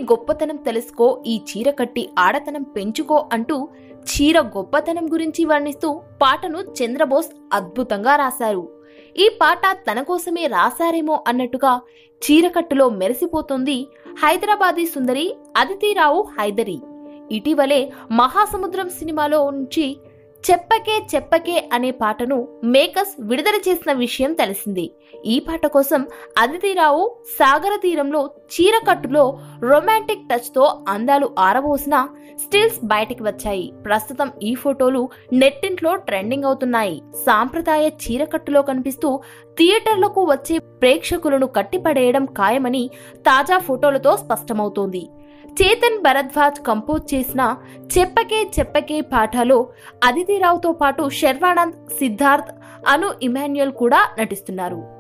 గొప్పతనం తెలుసుకో ఈ చీర కట్టి ఆడతనం పెంచుకో అంటూ చీర గొప్పతనం గురించి వర్ణిస్తూ పాటను చంద్రబోస్ అద్భుతంగా రాశారు ఈ పాట తన కోసమే రాశారేమో అన్నట్టుగా చీరకట్టులో మెరిసిపోతుంది హైదరాబాదీ సుందరి అదితిరావు హైదరి ఇటీవలే మహాసముద్రం సినిమాలో నుంచి చెప్పకే చెప్పకే అనే పాటను మేకర్స్ విడుదల చేసిన విషయం తెలిసింది ఈ పాట కోసం అదితిరావు సాగర తీరంలో చీరకట్టులో రొమాంటిక్ టచ్ తో అందాలు ఆరబోసిన స్టిల్స్ బయటికి వచ్చాయి ప్రస్తుతం ఈ ఫోటోలు నెట్టింట్లో ట్రెండింగ్ అవుతున్నాయి సాంప్రదాయ చీరకట్టులో కనిపిస్తూ థియేటర్లకు వచ్చే ప్రేక్షకులను కట్టిపడేయడం ఖాయమని తాజా ఫోటోలతో స్పష్టమవుతోంది చేతన్ భరద్వాజ్ కంపోజ్ చేసిన చెప్పకే చెప్పకే పాటలో అదితిరావుతో పాటు శర్వానంద్ సిద్ధార్థ్ అను ఇమాన్యుయల్ కూడా నటిస్తున్నారు